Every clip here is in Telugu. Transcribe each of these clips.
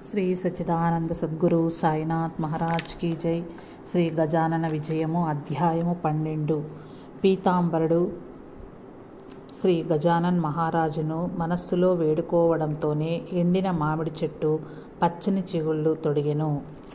శ్రీ సచ్చిదానంద సద్గురు సాయినాథ్ మహారాజ్ కీ జై శ్రీ గజానన విజయము అధ్యాయము పన్నెండు పీతాంబరుడు శ్రీ గజానన్ మహారాజును మనస్సులో వేడుకోవడంతోనే ఎండిన మామిడి చెట్టు పచ్చని చిగుళ్ళు తొడిగెను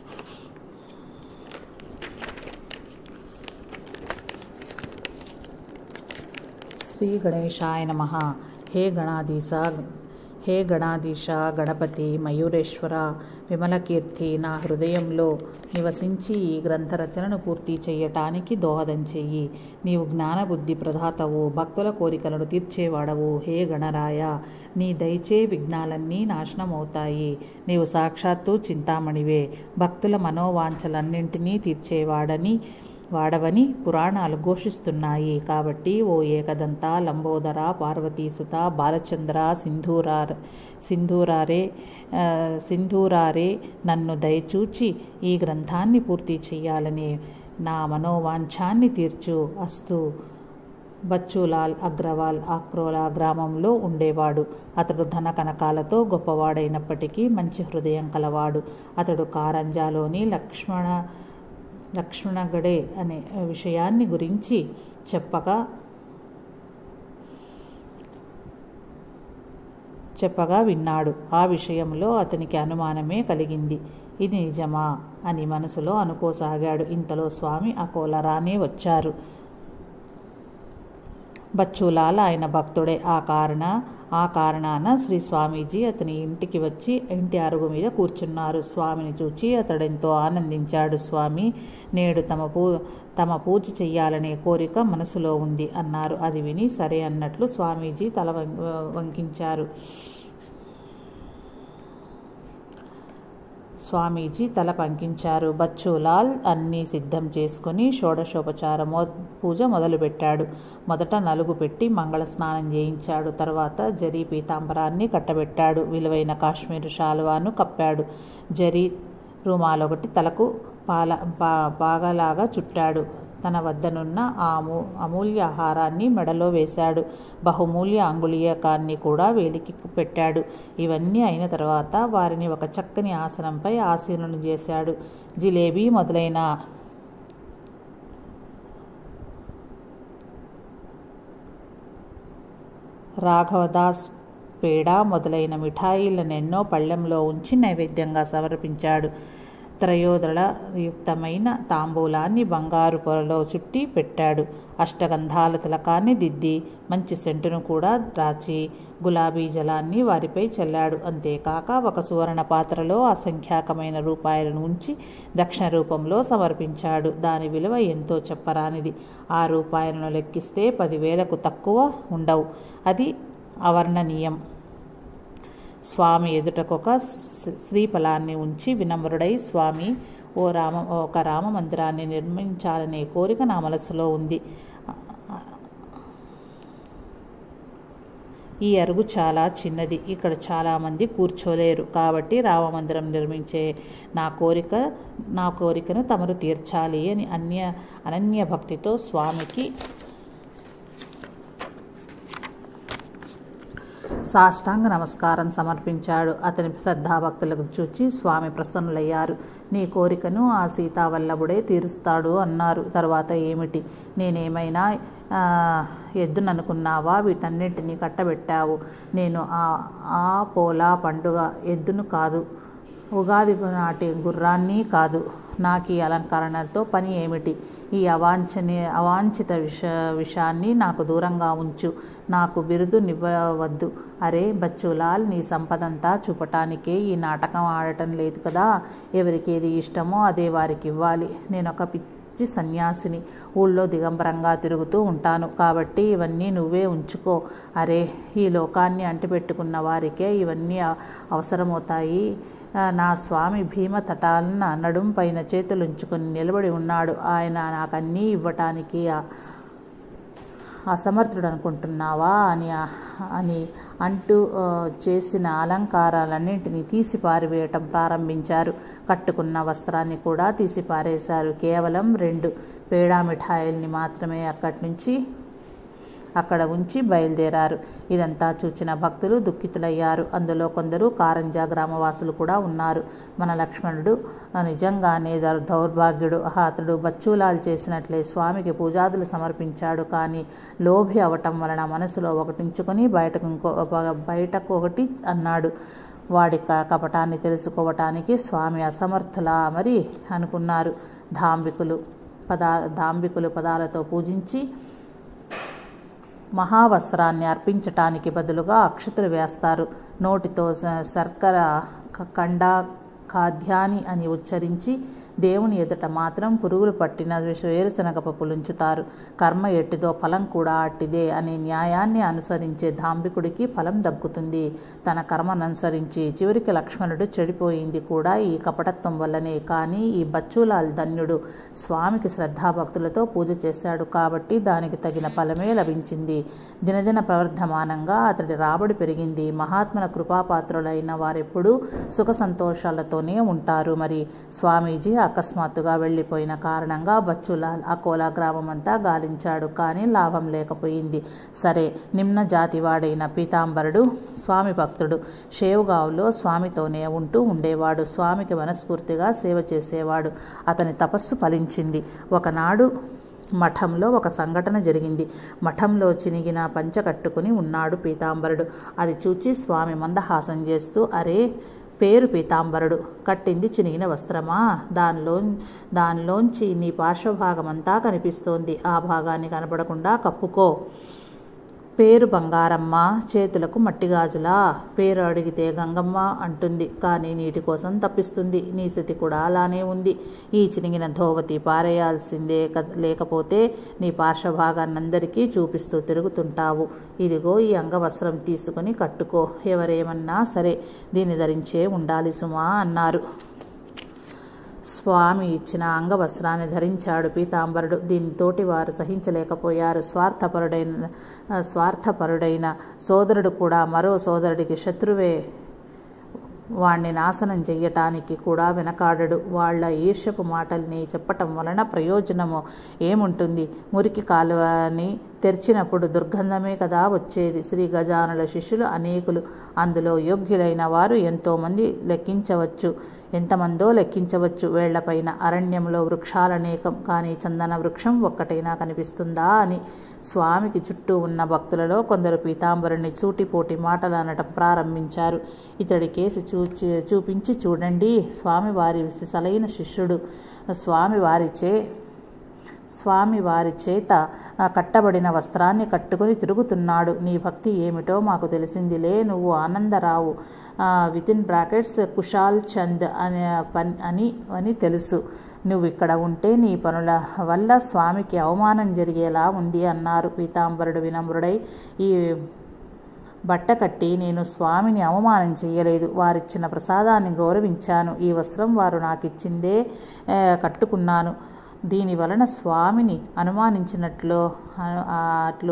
శ్రీ గణేశాయ నమ హే గణాధీశ హే గణాధీశ గణపతి మయూరేశ్వర విమలకీర్తి నా హృదయంలో నివసించి ఈ గ్రంథ రచనను పూర్తి చేయటానికి దోహదం చెయ్యి నీవు జ్ఞానబుద్ధి ప్రదాతవు భక్తుల కోరికలను తీర్చేవాడవు హే గణరాయ నీ దయచే విఘ్నాలన్నీ నాశనమవుతాయి నీవు సాక్షాత్తు చింతామణివే భక్తుల మనోవాంఛలన్నింటినీ తీర్చేవాడని వాడవని పురాణాలు ఘోషిస్తున్నాయి కాబట్టి ఓ ఏకదంత లంబోదర పార్వతీసుత బాలచంద్ర సింధూరార్ సింధూరారే ఆ, సింధూరారే నన్ను దయచూచి ఈ గ్రంథాన్ని పూర్తి చేయాలని నా మనోవాంఛాన్ని తీర్చు అస్తు బచ్చులాల్ అగ్రవాల్ ఆక్రోలా గ్రామంలో ఉండేవాడు అతడు ధన కనకాలతో గొప్పవాడైనప్పటికీ మంచి హృదయం కలవాడు అతడు కారంజాలోని లక్ష్మణ లక్ష్మణగడే అనే విషయాన్ని గురించి చెప్పగా చెప్పగా విన్నాడు ఆ విషయంలో అతనికి అనుమానమే కలిగింది ఇది నిజమా అని మనసులో అనుకోసాగాడు ఇంతలో స్వామి అకోల రానే వచ్చారు బచ్చులాల్ ఆయన భక్తుడే ఆ కారణ ఆ కారణాన శ్రీ స్వామీజీ అతని ఇంటికి వచ్చి ఇంటి అరుగు మీద కూర్చున్నారు స్వామిని చూచి అతడెంతో ఆనందించాడు స్వామి నేడు తమ పూ తమ పూజ చెయ్యాలనే కోరిక మనసులో ఉంది అన్నారు అది విని సరే అన్నట్లు స్వామీజీ తల వం- వంకించారు స్వామీజీ తల పంకించారు బచ్చులాల్ అన్నీ సిద్ధం చేసుకుని షోడశోపచార మో పూజ మొదలుపెట్టాడు మొదట నలుగు పెట్టి మంగళ స్నానం చేయించాడు తర్వాత జరీ పీతాంబరాన్ని కట్టబెట్టాడు విలువైన కాశ్మీర్ శాలువాను కప్పాడు జరీ రుమాలొకటి తలకు పాల పా పాగలాగా చుట్టాడు తన వద్దనున్న ఆ అమూ అమూల్య ఆహారాన్ని మెడలో వేశాడు బహుమూల్య అంగుళీయకాన్ని కూడా వేలికి పెట్టాడు ఇవన్నీ అయిన తర్వాత వారిని ఒక చక్కని ఆసనంపై ఆసీనులను చేశాడు జిలేబీ మొదలైన రాఘవదాస్ పేడ మొదలైన మిఠాయిలనెన్నో పళ్ళెంలో ఉంచి నైవేద్యంగా సమర్పించాడు త్రయోదళ యుక్తమైన తాంబూలాన్ని బంగారు పొరలో చుట్టి పెట్టాడు అష్టగంధాల తిలకాన్ని దిద్ది మంచి సెంటును కూడా రాచి గులాబీ జలాన్ని వారిపై చల్లాడు అంతేకాక ఒక సువర్ణ పాత్రలో అసంఖ్యాకమైన రూపాయలను ఉంచి దక్షిణ రూపంలో సమర్పించాడు దాని విలువ ఎంతో చెప్పరానిది ఆ రూపాయలను లెక్కిస్తే పదివేలకు తక్కువ ఉండవు అది అవర్ణనీయం స్వామి ఎదుటకొక శ్రీ- శ్రీఫలాన్ని ఉంచి వినమ్రుడై స్వామి ఓ రామ ఒక రామ మందిరాన్ని నిర్మించాలనే కోరిక నా మనసులో ఉంది ఈ అరుగు చాలా చిన్నది ఇక్కడ చాలామంది కూర్చోలేరు కాబట్టి రామమందిరం నిర్మించే నా కోరిక నా కోరికను తమరు తీర్చాలి అని అన్య అనన్య భక్తితో స్వామికి సాష్టాంగ నమస్కారం సమర్పించాడు అతని శ్రద్ధాభక్తులకు చూచి స్వామి ప్రసన్నులయ్యారు నీ కోరికను ఆ సీతావల్లభుడే తీరుస్తాడు అన్నారు తర్వాత ఏమిటి నేనేమైనా ఆ, ఎద్దుననుకున్నావా వీటన్నింటినీ కట్టబెట్టావు నేను ఆ ఆ పోలా పండుగ ఎద్దును కాదు ఉగాది నాటి గుర్రాన్ని కాదు నాకు ఈ అలంకరణతో పని ఏమిటి ఈ అవాంఛని అవాంఛిత విష విషాన్ని నాకు దూరంగా ఉంచు నాకు బిరుదు నివ్వవద్దు అరే బచ్చులాల్ నీ సంపదంతా చూపటానికే ఈ నాటకం ఆడటం లేదు కదా ఎవరికి ఏది ఇష్టమో అదే వారికి ఇవ్వాలి నేను ఒక పిచ్చి సన్యాసిని ఊళ్ళో దిగంబరంగా తిరుగుతూ ఉంటాను కాబట్టి ఇవన్నీ నువ్వే ఉంచుకో అరే ఈ లోకాన్ని అంటిపెట్టుకున్న వారికే ఇవన్నీ అ- అవసరమవుతాయి ఆ, నా స్వామి భీమ తటాలన నడుం పైన చేతులుంచుకొని నిలబడి ఉన్నాడు ఆయన నాకన్నీ ఇవ్వటానికి ఆ- అసమర్థుడు అనుకుంటున్నావా అని అని అంటూ ఆ, చేసిన అలంకారాలన్నింటినీ తీసి పారివేయటం ప్రారంభించారు కట్టుకున్న వస్త్రాన్ని కూడా తీసి పారేశారు కేవలం రెండు పేడా మిఠాయిల్ని మాత్రమే అక్కడి నుంచి అక్కడ ఉంచి బయలుదేరారు ఇదంతా చూచిన భక్తులు దుఃఖితులయ్యారు అందులో కొందరు కారంజా గ్రామవాసులు కూడా ఉన్నారు మన లక్ష్మణుడు నిజంగానే దౌ- దౌర్భాగ్యుడు ఆహా, అతడు బచ్చూలాలు చేసినట్లే స్వామికి పూజాదులు సమర్పించాడు కానీ లోభి అవటం వలన మనసులో ఒకటించుకొని బయటకు ఇంకో బయటకు ఒకటి అన్నాడు వాడి క- కపటాన్ని తెలుసుకోవటానికి స్వామి అసమర్థులా మరి అనుకున్నారు ధాంబికులు పదా ధాంబికులు పదాలతో పూజించి మహావస్త్రాన్ని అర్పించటానికి బదులుగా అక్షతలు వేస్తారు నోటితో స- శర్కర క- కండా ఖాద్యాని అని ఉచ్చరించి దేవుని ఎదుట మాత్రం పురుగులు పట్టిన వేరుశనగ పప్పులు ఉంచుతారు కర్మ ఎట్టిదో ఫలం కూడా అట్టిదే అనే న్యాయాన్ని అనుసరించే ధాంబికుడికి ఫలం దక్కుతుంది తన కర్మను అనుసరించి చివరికి లక్ష్మణుడు చెడిపోయింది కూడా ఈ కపటత్వం వల్లనే కానీ ఈ బచ్చులాల్ ధన్యుడు స్వామికి శ్రద్ధాభక్తులతో పూజ చేశాడు కాబట్టి దానికి తగిన ఫలమే లభించింది దినదిన ప్రవర్ధమానంగా అతడి రాబడి పెరిగింది మహాత్ముల కృపాపాత్రులైన వారెప్పుడూ సుఖ సంతోషాలతోనే ఉంటారు మరి స్వామీజీ అకస్మాత్తుగా వెళ్ళిపోయిన కారణంగా బచ్చులాల్ అకోలా గ్రామం అంతా గాలించాడు కానీ లాభం లేకపోయింది సరే నిమ్న జాతివాడైన పీతాంబరుడు స్వామి భక్తుడు షేవుగావులో స్వామితోనే ఉంటూ ఉండేవాడు స్వామికి మనస్ఫూర్తిగా సేవ చేసేవాడు అతని తపస్సు ఫలించింది ఒకనాడు మఠంలో ఒక సంఘటన జరిగింది మఠంలో చినిగిన పంచ కట్టుకుని ఉన్నాడు పీతాంబరుడు అది చూచి స్వామి మందహాసం చేస్తూ అరే పేరు పీతాంబరుడు కట్టింది చినిగిన వస్త్రమా దానిలో దానిలోంచి నీ పార్శ్వభాగమంతా కనిపిస్తోంది ఆ భాగాన్ని కనపడకుండా కప్పుకో పేరు బంగారమ్మ చేతులకు మట్టిగాజులా పేరు అడిగితే గంగమ్మ అంటుంది కానీ నీటి కోసం తప్పిస్తుంది నీ స్థితి కూడా అలానే ఉంది ఈ చినిగిన ధోవతి పారేయాల్సిందే కద్- లేకపోతే నీ పార్శ్వభాగాన్నందరికీ చూపిస్తూ తిరుగుతుంటావు ఇదిగో ఈ అంగవస్త్రం తీసుకుని కట్టుకో ఎవరేమన్నా సరే దీన్ని ధరించే ఉండాలి సుమా అన్నారు స్వామి ఇచ్చిన అంగవస్త్రాన్ని ధరించాడు పీతాంబరుడు దీనితోటి వారు సహించలేకపోయారు స్వార్థపరుడైన స్వార్థపరుడైన సోదరుడు కూడా మరో సోదరుడికి శత్రువే వాణ్ణి నాశనం చెయ్యటానికి కూడా వెనకాడడు వాళ్ళ ఈర్ష్యపు మాటల్ని చెప్పటం వలన ప్రయోజనము ఏముంటుంది మురికి కాలువని తెరిచినప్పుడు దుర్గంధమే కదా వచ్చేది శ్రీ గజానుల శిష్యులు అనేకులు అందులో యోగ్యులైన వారు ఎంతోమంది లెక్కించవచ్చు ఎంతమందో లెక్కించవచ్చు వేళ్లపైన అరణ్యంలో వృక్షాలనేకం కానీ చందన వృక్షం ఒక్కటైనా కనిపిస్తుందా అని స్వామికి చుట్టూ ఉన్న భక్తులలో కొందరు పీతాంబరుని సూటిపోటి మాటలు అనటం ప్రారంభించారు ఇతడి కేసు చూచి చూపించి చూడండి స్వామి వారి సలైన శిష్యుడు స్వామి వారిచే స్వామి వారి చేత ఆ, కట్టబడిన వస్త్రాన్ని కట్టుకుని తిరుగుతున్నాడు నీ భక్తి ఏమిటో మాకు తెలిసిందిలే నువ్వు Anandarao with in brackets Kushal Chand అనే పని అని అని తెలుసు నువ్వు ఇక్కడ ఉంటే నీ పనుల వల్ల స్వామికి అవమానం జరిగేలా ఉంది అన్నారు పీతాంబరుడు వినమ్రుడై ఈ బట్ట కట్టి నేను స్వామిని అవమానం చేయలేదు వారిచ్చిన ప్రసాదాన్ని గౌరవించాను ఈ వస్త్రం వారు నాకు ఇచ్చిందే ఆ, కట్టుకున్నాను దీని వలన స్వామిని అనుమానించినట్లు ఆ- ఆ- అట్లు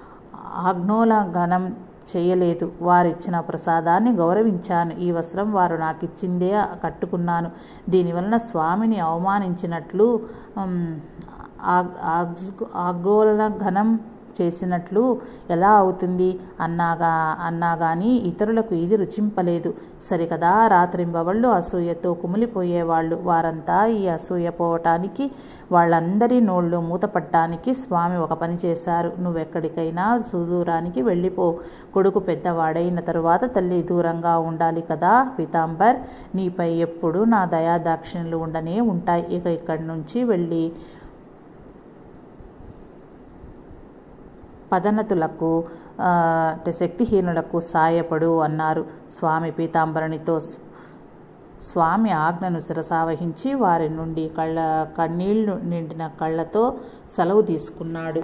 ఆజ్ఞోలఘనం చేయలేదు వారిచ్చిన ప్రసాదాన్ని గౌరవించాను ఈ వస్త్రం వారు నాకు ఇచ్చిందే కట్టుకున్నాను దీనివలన స్వామిని అవమానించినట్లు ఉమ్, ఆగ్- ఆగ్స్- ఆగ్రోలఘనం చేసినట్లు ఎలా అవుతుంది అన్నాగా అన్నా గాని ఇతరులకు ఇది రుచింపలేదు సరికదా రాత్రింబవళ్ళు అసూయతో కుమిలిపోయేవాళ్ళు వారంతా ఈ అసూయ పోవటానికి వాళ్ళందరి నోళ్ళు మూతపడ్డానికి స్వామి ఒక పని చేశారు నువ్వెక్కడికైనా సుదూరానికి వెళ్ళిపో కొడుకు పెద్దవాడైన తరువాత తల్లి దూరంగా ఉండాలి కదా పీతాంబర్ నీపై ఎప్పుడు నా దయాదాక్షిణ్యులు ఉండనే ఉంటాయి ఇక ఇక్కడి నుంచి వెళ్ళి పదనతులకు ఆ, అంటే శక్తిహీనులకు సాయపడు అన్నారు స్వామి పీతాంబరునితో స్- స్వామి ఆజ్ఞను శిరసావహించి వారి నుండి కళ్ళ కన్నీళ్లు నిండిన కళ్ళతో సెలవు తీసుకున్నాడు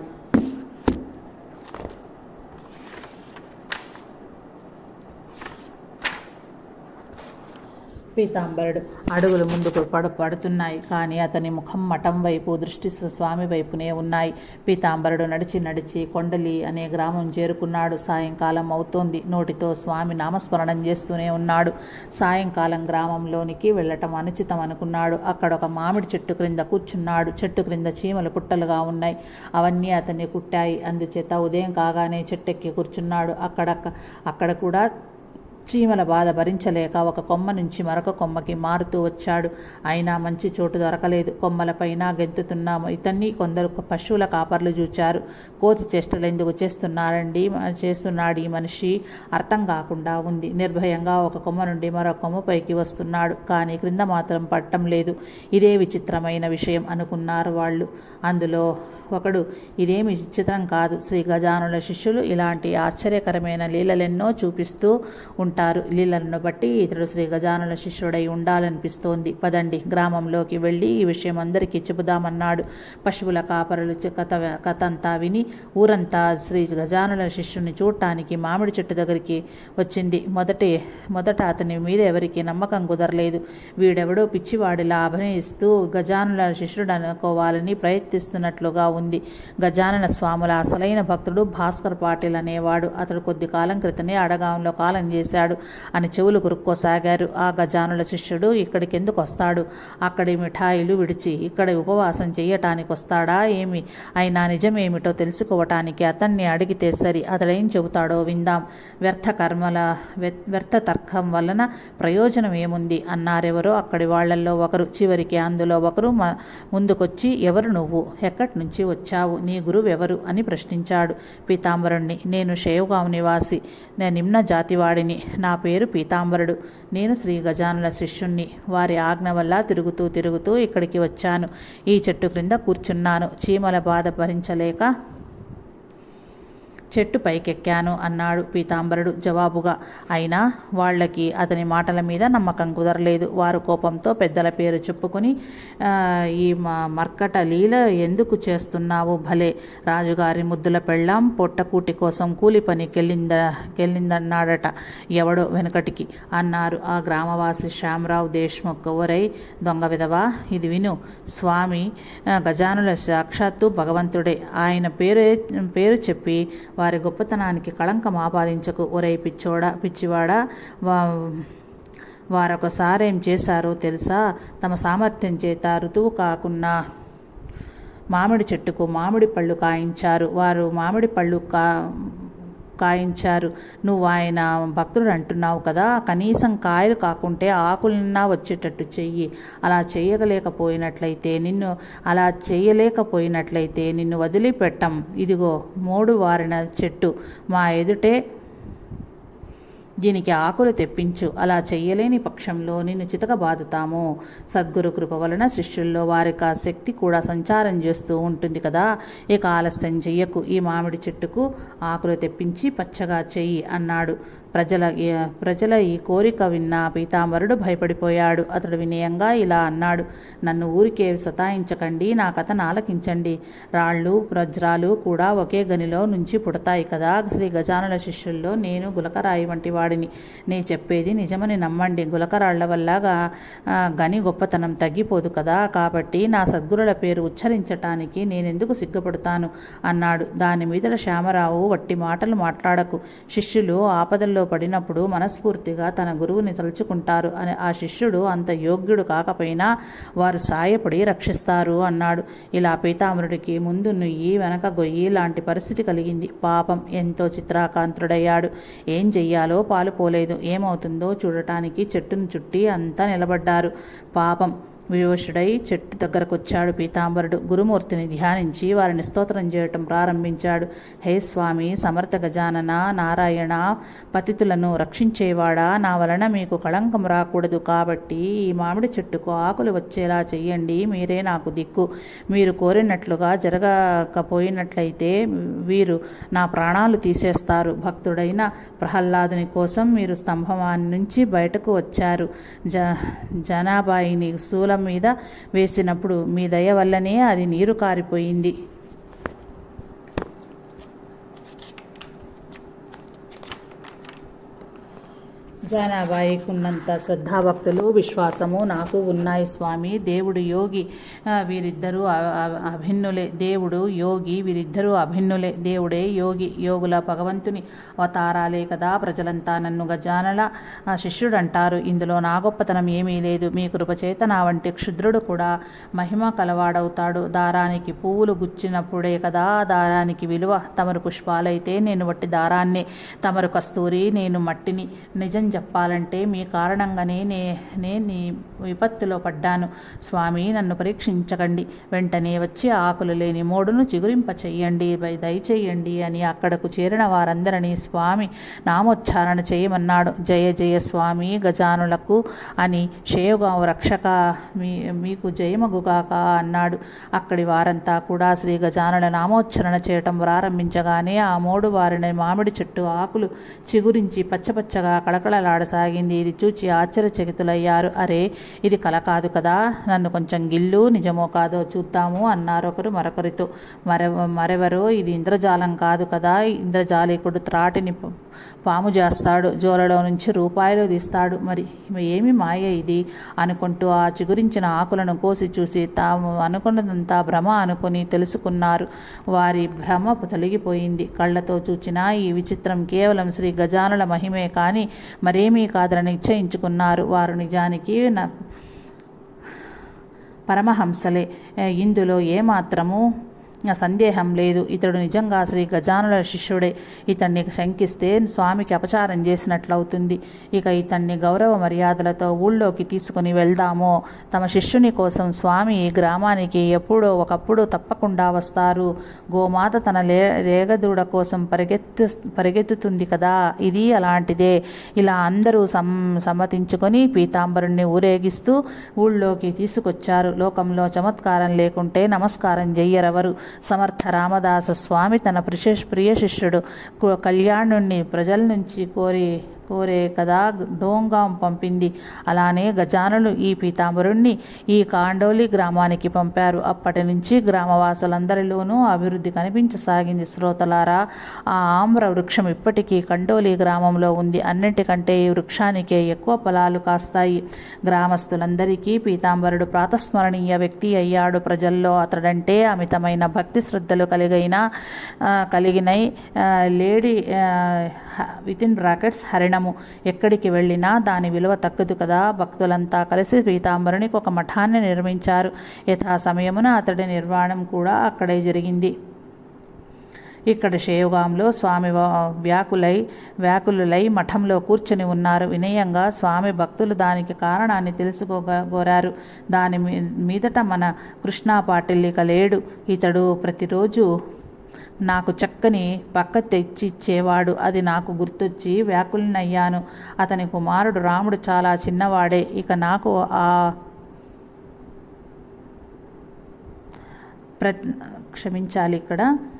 పీతాంబరుడు అడుగులు ముందుకు పడ పడుతున్నాయి కానీ అతని ముఖం మఠం వైపు దృష్టి స్వామి వైపునే ఉన్నాయి పీతాంబరుడు నడిచి నడిచి కొండలి అనే గ్రామం చేరుకున్నాడు సాయంకాలం అవుతోంది నోటితో స్వామి నామస్మరణం చేస్తూనే ఉన్నాడు సాయంకాలం గ్రామంలోనికి వెళ్ళటం అనుచితం అనుకున్నాడు అక్కడ ఒక మామిడి చెట్టు క్రింద కూర్చున్నాడు చెట్టు క్రింద చీమలు పుట్టలుగా ఉన్నాయి అవన్నీ అతన్ని కుట్టాయి అందుచేత ఉదయం కాగానే చెట్టెక్కి కూర్చున్నాడు అక్కడ అక్కడ కూడా చీమల బాధ భరించలేక ఒక కొమ్మ నుంచి మరొక కొమ్మకి మారుతూ వచ్చాడు అయినా మంచి చోటు దొరకలేదు కొమ్మలపైన గెంతుతున్న ఇతన్ని కొందరు పశువుల కాపర్లు చూచారు కోతి చేష్టలు ఎందుకు చేస్తున్నారండి చేస్తున్నాడు ఈ మనిషి అర్థం కాకుండా ఉంది నిర్భయంగా ఒక కొమ్మ నుండి మరొక కొమ్మ పైకి వస్తున్నాడు కానీ క్రింద మాత్రం పట్టం లేదు ఇదే విచిత్రమైన విషయం అనుకున్నారు వాళ్ళు అందులో ఒకడు ఇదేమి విచిత్రం కాదు శ్రీ గజానుల శిష్యులు ఇలాంటి ఆశ్చర్యకరమైన లీలలెన్నో చూపిస్తూ ఉంటారు లీలలను బట్టి ఇతడు శ్రీ గజానుల శిష్యుడై ఉండాలనిపిస్తోంది పదండి గ్రామంలోకి వెళ్ళి ఈ విషయం అందరికీ చెబుదామన్నాడు పశువుల కాపరులు చె- కథ కథ అంతా విని ఊరంతా శ్రీ గజానుల శిష్యుని చూడటానికి మామిడి చెట్టు దగ్గరికి వచ్చింది మొదటి మొదట అతని మీద ఎవరికి నమ్మకం కుదరలేదు వీడెవడో పిచ్చివాడిలా అభినయిస్తూ గజానుల శిష్యుడు అనుకోవాలని ప్రయత్నిస్తున్నట్లుగా ఉంది గజానన స్వాముల అసలైన భక్తుడు భాస్కర్ పాటిల్ అనేవాడు అతడు కొద్ది కాలం క్రితమే అడగాంలో కాలం చేశాడు అని చెవులు కురుక్కోసాగారు ఆ గజానుల శిష్యుడు ఇక్కడికి ఎందుకు వస్తాడు అక్కడి మిఠాయిలు విడిచి ఇక్కడ ఉపవాసం చేయటానికి వస్తాడా ఏమి అయినా నిజమేమిటో తెలుసుకోవటానికి అతన్ని అడిగితే సరి అతడేం చెబుతాడో విందాం వ్యర్థ కర్మల వ్య- వ్యర్థ తర్కం వలన ప్రయోజనం ఏముంది అన్నారెవరో అక్కడి వాళ్ళల్లో ఒకరు చివరికి అందులో ఒకరు మ- ముందుకొచ్చి ఎవరు నువ్వు ఎక్కడి నుంచి వచ్చావు నీ గురువు ఎవరు అని ప్రశ్నించాడు పీతాంబరుణ్ణి నేను షేవ్గాం నివాసి నేను నిమ్న జాతివాడిని నా పేరు పీతాంబరుడు నేను శ్రీ గజానుల శిష్యుణ్ణి వారి ఆజ్ఞ వల్ల తిరుగుతూ తిరుగుతూ ఇక్కడికి వచ్చాను ఈ చెట్టు క్రింద కూర్చున్నాను చీమల బాధ భరించలేక చెట్టు పైకెక్కాను అన్నాడు పీతాంబరుడు జవాబుగా అయినా వాళ్ళకి అతని మాటల మీద నమ్మకం కుదరలేదు వారు కోపంతో పెద్దల పేరు చెప్పుకుని "ఆ, ఈ మ- మర్కట లీల ఎందుకు చేస్తున్నావు భలే రాజుగారి ముద్దుల పెళ్ళాం పొట్టకూటి కోసం కూలి పనికెళ్ళింద కెళ్ళిందన్నాడట ఎవడో వెనకటికి అన్నారు ఆ గ్రామవాసి శ్యామరావు దేశ్ముఖ్ ఎవరై దొంగ విధవా ఇది విను స్వామి ఆ, గజానుల సాక్షాత్తు భగవంతుడే ఆయన పేరు పేరు చెప్పి వారి గొప్పతనానికి కళంకం ఆపాదించకు ఒరై పిచ్చోడా పిచ్చివాడా వా వారొకసారి ఏం చేశారో తెలుసా తమ సామర్థ్యం చేత ఋతువు కాకున్నా మామిడి చెట్టుకు మామిడి పళ్ళు కాయించారు వారు మామిడి పళ్ళు కా కాయించారు నువ్వు ఆయన భక్తుడు అంటున్నావు కదా కనీసం కాయలు కాకుంటే ఆకులన్నా వచ్చేటట్టు చెయ్యి అలా చేయగలేకపోయినట్లయితే నిన్ను అలా చేయలేకపోయినట్లయితే నిన్ను వదిలిపెట్టం ఇదిగో మూడు వారిన చెట్టు మా ఎదుటే దీనికి ఆకులు తెప్పించు అలా చెయ్యలేని పక్షంలో నిన్ను చితకబాదుతాము సద్గురు కృప వలన శిష్యుల్లో వారికి ఆ శక్తి కూడా సంచారం చేస్తూ ఉంటుంది కదా ఇక ఆలస్యం చెయ్యకు ఈ మామిడి చెట్టుకు ఆకులు తెప్పించి పచ్చగా చెయ్యి అన్నాడు ప్రజల ప్రజల ఈ కోరిక విన్న పీతాంబరుడు భయపడిపోయాడు అతడు వినయంగా ఇలా అన్నాడు నన్ను ఊరికే సతాయించకండి నా కథను ఆలకించండి రాళ్ళు వజ్రాలు కూడా ఒకే గనిలో నుంచి పుడతాయి కదా శ్రీ గజానుల శిష్యుల్లో నేను గులకరాయి వంటి వాడిని నే చెప్పేది నిజమని నమ్మండి గులకరాళ్ల వల్ల గా- ఆ, గని గొప్పతనం తగ్గిపోదు కదా కాబట్టి నా సద్గురుల పేరు ఉచ్చరించటానికి నేనెందుకు సిగ్గుపడతాను అన్నాడు దాని మీదట శ్యామరావు వట్టి మాటలు మాట్లాడకు శిష్యులు ఆపదల్లో పడినప్పుడు మనస్ఫూర్తిగా తన గురువుని తలుచుకుంటారు అని ఆ శిష్యుడు అంత యోగ్యుడు కాకపోయినా వారు సాయపడి రక్షిస్తారు అన్నాడు ఇలా పీతాంబరుడికి ముందు నుయ్యి వెనక గొయ్యి లాంటి పరిస్థితి కలిగింది పాపం ఎంతో చిత్రాకాంతుడయ్యాడు ఏం చెయ్యాలో పాలు పోలేదు ఏమవుతుందో చూడటానికి చెట్టును చుట్టి అంతా నిలబడ్డారు పాపం వివశుడై చెట్టు దగ్గరకొచ్చాడు పీతాంబరుడు గురుమూర్తిని ధ్యానించి వారిని స్తోత్రం చేయటం ప్రారంభించాడు హే స్వామి సమర్థ గజానన నారాయణ పతితులను రక్షించేవాడా నా వలన మీకు కళంకం రాకూడదు కాబట్టి ఈ మామిడి చెట్టుకు ఆకులు వచ్చేలా చెయ్యండి మీరే నాకు దిక్కు మీరు కోరినట్లుగా జరగకపోయినట్లయితే వీరు నా ప్రాణాలు తీసేస్తారు భక్తుడైన ప్రహ్లాదుని కోసం మీరు స్తంభమాన్ని నుంచి బయటకు వచ్చారు జ జనాబాయిని శూలం మీద వేసినప్పుడు మీ దయ వల్లనే అది నీరు కారిపోయింది జానాబాయికి ఉన్నంత శ్రద్ధాభక్తులు విశ్వాసము నాకు ఉన్నాయి స్వామి దేవుడు యోగి ఆ, వీరిద్దరూ అ- అ- అభిన్నులే దేవుడు యోగి వీరిద్దరూ అభిన్నులే దేవుడే యోగి యోగుల భగవంతుని అవతారాలే కదా ప్రజలంతా నన్ను గజానల ఆ, శిష్యుడంటారు ఇందులో నా గొప్పతనం ఏమీ లేదు మీ కృపచేత నా వంటి క్షుద్రుడు కూడా మహిమ కలవాడవుతాడు దారానికి పువ్వులు గుచ్చినప్పుడే కదా ఆ దారానికి విలువ తమరు పుష్పాలైతే నేను వట్టి దారాన్ని తమరు కస్తూరి నేను మట్టిని నిజం చెప్పాలంటే మీ కారణంగానే నే నేను నీ విపత్తులో పడ్డాను స్వామి నన్ను పరీక్షించకండి వెంటనే వచ్చి ఆకులు లేని మోడును చిగురింప చెయ్యండి దయ- దయచేయండి అని అక్కడకు చేరిన వారందరినీ స్వామి నామోచ్చారణ చేయమన్నాడు జయ జయ స్వామి గజానులకు అని షేవుగావు రక్షక మీ మీకు జయమగుగాక అన్నాడు అక్కడి వారంతా కూడా శ్రీ గజానుల నామోచ్చరణ చేయటం ప్రారంభించగానే ఆ మోడు వారిని మామిడి చెట్టు ఆకులు చిగురించి పచ్చపచ్చగా కళకళలాడసాగింది ఇది చూచి ఆశ్చర్యచకితులయ్యారు అరే ఇది కల కాదు కదా నన్ను కొంచెం గిల్లు నిజమో కాదో చూద్దాము అన్నారు ఒకరు మరొకరితో మరె మరెవరో ఇది ఇంద్రజాలం కాదు కదా ఇంద్రజాలికుడు త్రాటిని ప- పాము చేస్తాడు జోలలో నుంచి రూపాయలు తీస్తాడు మరి ఏమి మాయ ఇది అనుకుంటూ ఆ చిగురించిన ఆకులను కోసి చూసి తాము అనుకున్నదంతా భ్రమ అనుకుని తెలుసుకున్నారు వారి భ్రమ తొలగిపోయింది కళ్ళతో చూచిన ఈ విచిత్రం కేవలం శ్రీ గజానుల మహిమే కానీ మరేమీ కాదని నిశ్చయించుకున్నారు వారు నిజానికి నా పరమహంసలే ఏ, ఇందులో ఏమాత్రము సందేహం లేదు ఇతడు నిజంగా శ్రీ గజానుల శిష్యుడే ఇతన్ని శంకిస్తే స్వామికి అపచారం చేసినట్లవుతుంది ఇక ఇతన్ని గౌరవ మర్యాదలతో ఊళ్ళోకి తీసుకుని వెళ్దామో తమ శిష్యుని కోసం స్వామి ఈ గ్రామానికి ఎప్పుడో ఒకప్పుడు తప్పకుండా వస్తారు గోమాత తన లే లేగదూడ కోసం పరిగెత్తు పరిగెత్తుతుంది కదా ఇది అలాంటిదే ఇలా అందరూ సం సమ్మతించుకొని పీతాంబరుణ్ణి ఊరేగిస్తూ ఊళ్ళోకి తీసుకొచ్చారు లోకంలో చమత్కారం లేకుంటే నమస్కారం చెయ్యరెవరు సమర్థ రామదాస స్వామి తన ప్రిశ ప్రియ శిష్యుడు కు- కళ్యాణుణ్ణి ప్రజల నుంచి కోరి కోరే కదా డోంగాం పంపింది అలానే గజానులు ఈ పీతాంబరుణ్ణి ఈ కాండోలి గ్రామానికి పంపారు అప్పటి నుంచి గ్రామవాసులందరిలోనూ అభివృద్ధి కనిపించసాగింది శ్రోతలారా ఆ ఆమ్ర వృక్షం ఇప్పటికీ కండోలి గ్రామంలో ఉంది అన్నిటికంటే ఈ వృక్షానికే ఎక్కువ ఫలాలు కాస్తాయి గ్రామస్తులందరికీ పీతాంబరుడు ప్రాతస్మరణీయ వ్యక్తి అయ్యాడు ప్రజల్లో అతడంటే అమితమైన భక్తి శ్రద్ధలు కలిగైన ఆ, కలిగినై ఆ, లేడీ విత్ ఇన్ బ్రాకెట్స్ హరిణము ఎక్కడికి వెళ్ళినా దాని విలువ తగ్గదు కదా భక్తులంతా కలిసి పీతాంబరునికి ఒక మఠాన్ని నిర్మించారు యథా సమయమున అతడి నిర్మాణం కూడా అక్కడే జరిగింది ఇక్కడ షేవగాంలో స్వామి వా- వ్యాకులై వ్యాకులులై మఠంలో కూర్చుని ఉన్నారు వినయంగా స్వామి భక్తులు దానికి కారణాన్ని తెలుసుకోగోరారు దాని మీ- మీదట మన కృష్ణా పాటిల్ ఇక లేడు ఇతడు ప్రతిరోజు నాకు చక్కని పక్క తెచ్చి ఇచ్చేవాడు అది నాకు గుర్తొచ్చి వ్యాకులనయ్యాను అతని కుమారుడు రాముడు చాలా చిన్నవాడే ఇక నాకు ఆ ప్ర క్షమించాలి ఇక్కడ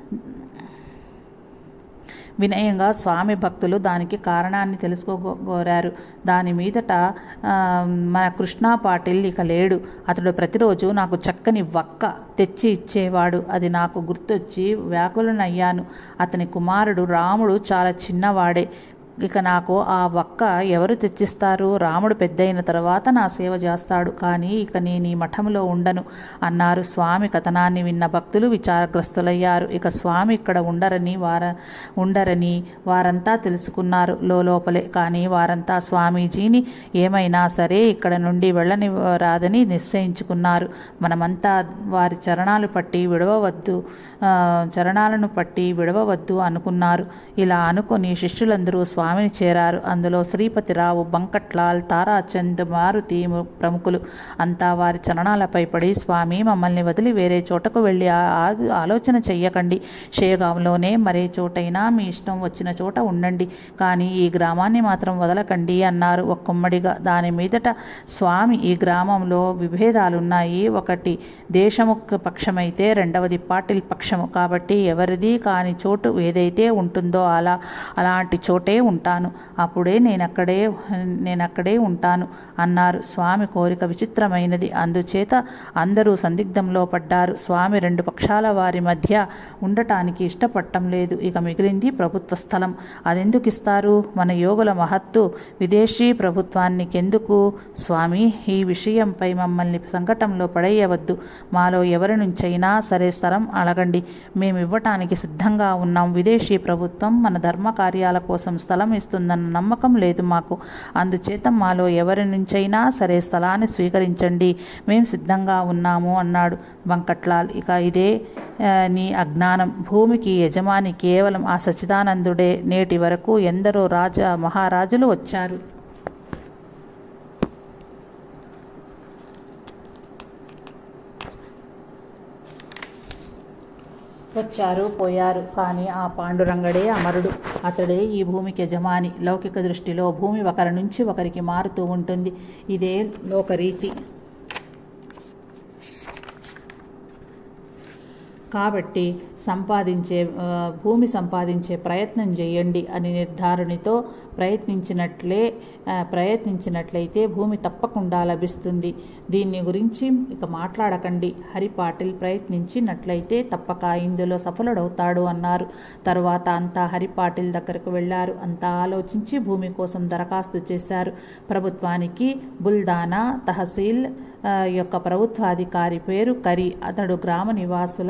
వినయంగా స్వామి భక్తులు దానికి కారణాన్ని తెలుసుకోగోరారు దాని మీదట ఆ, మన కృష్ణా పాటిల్ ఇక లేడు అతడు ప్రతిరోజు నాకు చక్కని వక్క తెచ్చి ఇచ్చేవాడు అది నాకు గుర్తొచ్చి వ్యాకులనయ్యాను అతని కుమారుడు రాముడు చాలా చిన్నవాడే ఇక నాకు ఆ వక్క ఎవరు తెచ్చిస్తారు రాముడు పెద్దయిన తర్వాత నా సేవ చేస్తాడు కానీ ఇక నేను ఈ మఠంలో ఉండను అన్నారు స్వామి కథనాన్ని విన్న భక్తులు విచారగ్రస్తులయ్యారు ఇక స్వామి ఇక్కడ ఉండరని వార ఉండరని వారంతా తెలుసుకున్నారు లోపలే కానీ వారంతా స్వామీజీని ఏమైనా సరే ఇక్కడ నుండి వెళ్ళని రాదని నిశ్చయించుకున్నారు మనమంతా వారి చరణాలు పట్టి విడవవద్దు ఆ, చరణాలను పట్టి విడవవద్దు అనుకున్నారు ఇలా అనుకుని శిష్యులందరూ స్వామిని చేరారు అందులో శ్రీపతిరావు బంకట్లాల్ తారాచంద్ మారుతి ము- ప్రముఖులు అంతా వారి చరణాలపై పడి స్వామి మమ్మల్ని వదిలి వేరే చోటకు వెళ్ళి ఆ- ఆ- ఆలోచన చెయ్యకండి షేగాంలోనే మరే చోటైనా మీ ఇష్టం వచ్చిన చోట ఉండండి కానీ ఈ గ్రామాన్ని మాత్రం వదలకండి అన్నారు ఒక్కొమ్మడిగా దాని మీదట స్వామి ఈ గ్రామంలో విభేదాలున్నాయి ఒకటి దేశము పక్షమైతే రెండవది పాటిల్ పక్షము కాబట్టి ఎవరిది కాని చోటు ఏదైతే ఉంటుందో అలా అలాంటి చోటే ఉంటాను అప్పుడే నేనక్కడే నేనక్కడే ఉంటాను అన్నారు స్వామి కోరిక విచిత్రమైనది అందుచేత అందరూ సందిగ్ధంలో పడ్డారు స్వామి రెండు పక్షాల వారి మధ్య ఉండటానికి ఇష్టపడటం లేదు ఇక మిగిలింది ప్రభుత్వ స్థలం అదెందుకు ఇస్తారు మన యోగుల మహత్తు విదేశీ ప్రభుత్వానికెందుకు స్వామి ఈ విషయంపై మమ్మల్ని సంకటంలో పడేయవద్దు మాలో ఎవరి నుంచైనా సరే స్థలం అడగండి మేము ఇవ్వటానికి సిద్ధంగా ఉన్నాం విదేశీ ప్రభుత్వం మన ధర్మ కార్యాల కోసం స్థలం ఇస్తుందన్న నమ్మకం లేదు మాకు అందుచేత మాలో ఎవరి నుంచైనా సరే స్థలాన్ని స్వీకరించండి మేము సిద్ధంగా ఉన్నాము అన్నాడు బంకట్లాల్ ఇక ఇదే ఆ, నీ అజ్ఞానం భూమికి యజమాని కేవలం ఆ సచిదానందుడే నేటి వరకు ఎందరో రాజా మహారాజులు వచ్చారు వచ్చారు పోయారు కానీ ఆ పాండురంగడే అమరుడు అతడే ఈ భూమికి యజమాని లౌకిక దృష్టిలో భూమి ఒకరి నుంచి ఒకరికి మారుతూ ఉంటుంది ఇదే లోకరీతి కాబట్టి సంపాదించే ఆ, భూమి సంపాదించే ప్రయత్నం చేయండి అని నిర్ధారణతో ప్రయత్నించినట్లే ఆ, ప్రయత్నించినట్లయితే భూమి తప్పకుండా లభిస్తుంది దీన్ని గురించి ఇక మాట్లాడకండి హరి పాటిల్ ప్రయత్నించినట్లయితే తప్పక ఇందులో సఫలుడవుతాడు అన్నారు తరువాత అంతా హరి పాటిల్ దగ్గరకు వెళ్ళారు అంతా ఆలోచించి భూమి కోసం దరఖాస్తు చేశారు ప్రభుత్వానికి బుల్దానా తహసీల్ ఆ, యొక్క ప్రభుత్వాధికారి పేరు కరి అతడు గ్రామ నివాసుల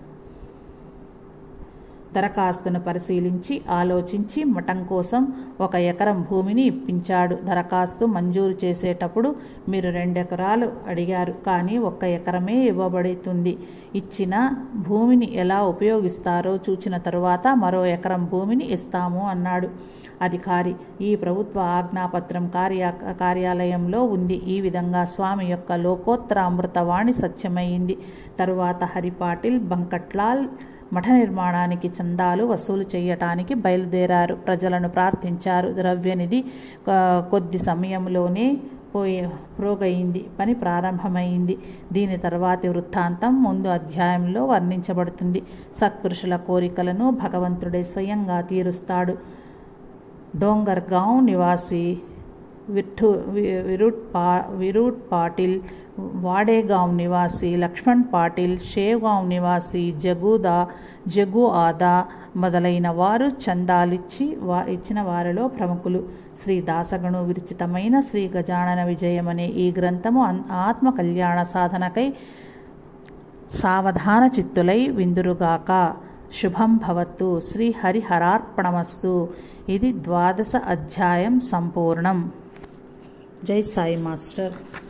దరఖాస్తును పరిశీలించి ఆలోచించి మఠం కోసం ఒక ఎకరం భూమిని ఇప్పించాడు దరఖాస్తు మంజూరు చేసేటప్పుడు మీరు రెండెకరాలు అడిగారు కానీ ఒక్క ఎకరమే ఇవ్వబడుతుంది ఇచ్చిన భూమిని ఎలా ఉపయోగిస్తారో చూచిన తరువాత మరో ఎకరం భూమిని ఇస్తాము అన్నాడు అధికారి ఈ ప్రభుత్వ ఆజ్ఞాపత్రం కార్య కార్యాలయంలో ఉంది ఈ విధంగా స్వామి యొక్క లోకోత్తర అమృతవాణి సత్యమైంది తరువాత హరిపాటిల్ బంకట్లాల్ మఠ నిర్మాణానికి చందాలు వసూలు చేయటానికి బయలుదేరారు ప్రజలను ప్రార్థించారు ద్రవ్యనిధి ఆ, కొద్ది సమయంలోనే పోయే ప్రోగయింది పని ప్రారంభమైంది దీని తర్వాతి వృత్తాంతం ముందు అధ్యాయంలో వర్ణించబడుతుంది సత్పురుషుల కోరికలను భగవంతుడే స్వయంగా తీరుస్తాడు డోంగర్గాంవ్ నివాసి విఠు వి- విరుట్ పా విరుట్ పాటిల్ వాడేగాంవ్ నివాసి లక్ష్మణ్ పాటిల్ షేవ్గాంవ్ నివాసి జగూదా జగు ఆదా మొదలైన వారు చందాలిచ్చి వా ఇచ్చిన వారిలో ప్రముఖులు శ్రీ దాసగణు విరచితమైన శ్రీ గజానన విజయం అనే ఈ గ్రంథము అన్- ఆత్మ కళ్యాణ సాధనకై సావధాన చిత్తులై విందురుగాక శుభం భవత్తు శ్రీ హరిహరార్పణమస్తు ఇది ద్వాదశ అధ్యాయం సంపూర్ణం జై సాయి మాస్టర్